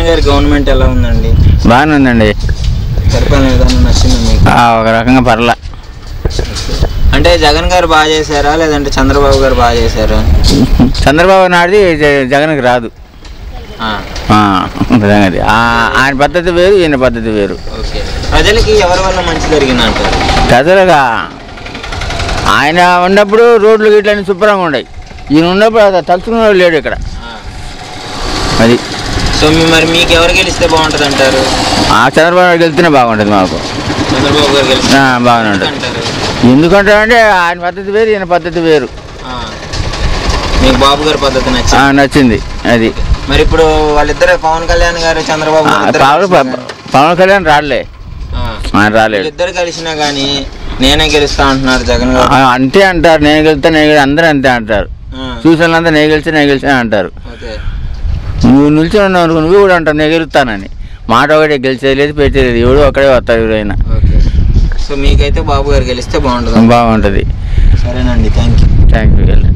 గారి గవర్నమెంట్ ఎలా ఉందండి బాగానే ఉందండి పరిపాలన విధానం నచ్చిందా మీకు ఆ, ఒక రకంగా పర్ల అంటే జగన్ గారు బాగా చేశారా లేదంటే చంద్రబాబు గారు బాగా చేశారా చంద్రబాబు నాయుడు జ- జగన్కి రాదు ఆ, ఆ, సంగతి. ఆ, ఆయన పద్ధతి వేరు ఈయన పద్ధతి వేరు ఓకే ప్రజలకి ఎవరి వల్ల మంచి జరిగింది అంటారు ప్రజలుగా ఆయన ఉన్నప్పుడు రోడ్లు గిట్లన్నీ శుభ్రంగా ఉన్నాయి ఈయన ఉన్నప్పుడు అది తలుచుకునేవాడు లేడు ఇక్కడ ఆ. అది సో మీ మరి మీకు ఎవరు గెలిస్తే బాగుంటుంది అంటారు ఆ చంద్రబాబు నాయుడు వెళ్తేనే బాగుంటుంది మాకు చంద్రబాబు గారు గెలిస్తే ఆ, బాగానే ఉంటుంది అంటారు ఎందుకంటే అంటే ఆయన పద్ధతి వేరు ఈయన పద్ధతి వేరు ఆ. మీకు బాబు గారి పద్ధతి ఆ, నచ్చింది నచ్చింది అది మరి ఇప్పుడు వాళ్ళిద్దరే పవన్ కళ్యాణ్ గారు చంద్రబాబు ఆ, గారు ఇద్దరు పవన్ కలిసినా ప- పవన్ కళ్యాణ్ రాలే ఆ. ఆయన రాలేడు వీళ్ళిద్దరు కలిసినా కానీ నేనే గెలుస్తా అంటున్నారు జగన్ గారు ఆ, అంతే అంటారు నేను గెలుస్తా నేను గెలుస్తా అందరూ అంతే అంటారు ఆ. చూసానంతా నేను గెలిచి నేను గెలిచి అంటారు ఓకే నువ్వు నిలిచి ఉన్నావు అనుకో నువ్వు కూడా అంటావు నేను గెలుస్తానని మాట ఒకటే గెలిచేది లేదు పెట్టేది లేదు ఎవడు ఒక్కడే వస్తారు ఎవరైనా ఓకే సో మీకైతే బాబు గారు గెలిస్తే బాగుంటుంది బాగుంటుంది సరేనండి థ్యాంక్ యూ థ్యాంక్ యూ